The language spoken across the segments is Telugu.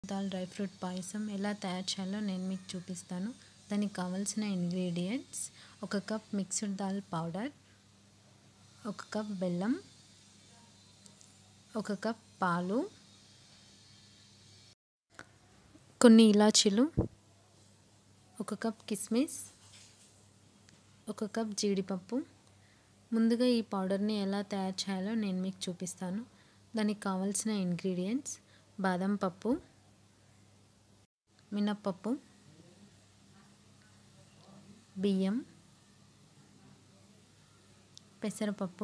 దాల్ డ్రై ఫ్రూట్ పాయసం ఎలా తయారు చేయాలో నేను మీకు చూపిస్తాను దానికి కావాల్సిన ఇంగ్రీడియంట్స్ ఒక కప్ మిక్స్డ్ దాల్ పౌడర్ ఒక కప్ బెల్లం ఒక కప్ పాలు కొన్ని ఇలాచీలు ఒక కప్ కిస్మిస్ ఒక కప్ జీడిపప్పు ముందుగా ఈ పౌడర్ని ఎలా తయారు చేయాలో నేను మీకు చూపిస్తాను దానికి కావాల్సిన ఇంగ్రీడియంట్స్ బాదం పప్పు మినప్పప్పు బియ్యం పెసరపప్పు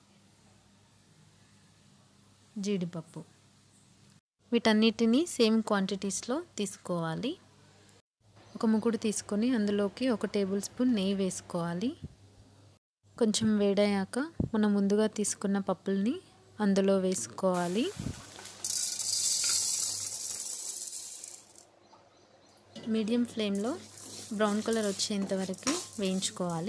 జీడిపప్పు వీటన్నిటిని సేమ్ క్వాంటిటీస్లో తీసుకోవాలి ఒక ముకుడు తీసుకొని అందులోకి ఒక టేబుల్ స్పూన్ నెయ్యి వేసుకోవాలి కొంచెం వేడయ్యాక మనం ముందుగా తీసుకున్న పప్పుల్ని అందులో వేసుకోవాలి మీడియం ఫ్లేమ్లో బ్రౌన్ కలర్ వచ్చేంత వరకు వేయించుకోవాలి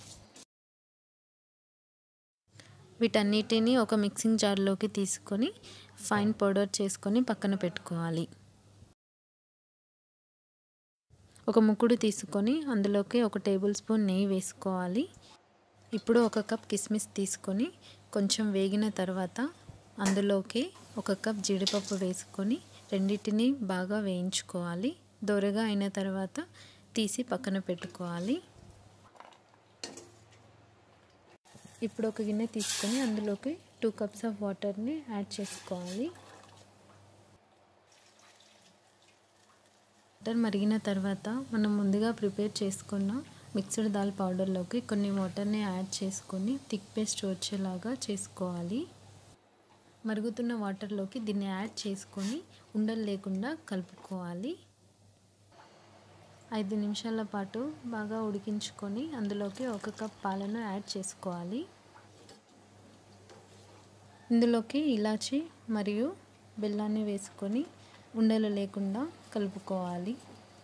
వీటన్నిటిని ఒక మిక్సింగ్ జార్లోకి తీసుకొని ఫైన్ పౌడర్ చేసుకొని పక్కన పెట్టుకోవాలి ఒక ముక్కుడు తీసుకొని అందులోకి ఒక టేబుల్ స్పూన్ నెయ్యి వేసుకోవాలి ఇప్పుడు ఒక కప్ కిస్మిస్ తీసుకొని కొంచెం వేగిన తర్వాత అందులోకి ఒక కప్ జీడిపప్పు వేసుకొని రెండింటిని బాగా వేయించుకోవాలి దొరగా అయిన తర్వాత తీసి పక్కన పెట్టుకోవాలి ఇప్పుడు ఒక గిన్నె తీసుకొని అందులోకి టూ కప్స్ ఆఫ్ వాటర్ని యాడ్ చేసుకోవాలి వాటర్ మరిగిన తర్వాత మనం ముందుగా ప్రిపేర్ చేసుకున్న మిక్స్డ్ దాల్ పౌడర్లోకి కొన్ని వాటర్ని యాడ్ చేసుకొని థిక్ పేస్ట్ వచ్చేలాగా చేసుకోవాలి మరుగుతున్న వాటర్లోకి దీన్ని యాడ్ చేసుకొని ఉండలు లేకుండా కలుపుకోవాలి ఐదు నిమిషాల పాటు బాగా ఉడికించుకొని అందులోకి ఒక కప్ పాలను యాడ్ చేసుకోవాలి ఇందులోకి ఇలాచి మరియు బెల్లాన్ని వేసుకొని ఉండలు లేకుండా కలుపుకోవాలి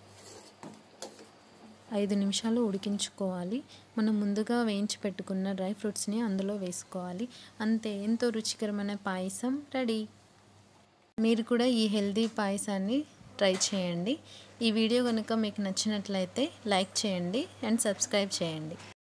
ఐదు నిమిషాలు ఉడికించుకోవాలి మనం ముందుగా వేయించి పెట్టుకున్న డ్రై ఫ్రూట్స్ని అందులో వేసుకోవాలి అంతే ఎంతో రుచికరమైన పాయసం రెడీ మీరు కూడా ఈ హెల్దీ పాయసాన్ని ట్రై చేయండి ఈ వీడియో కనుక మీకు నచ్చినట్లయితే లైక్ చేయండి అండ్ సబ్స్క్రైబ్ చేయండి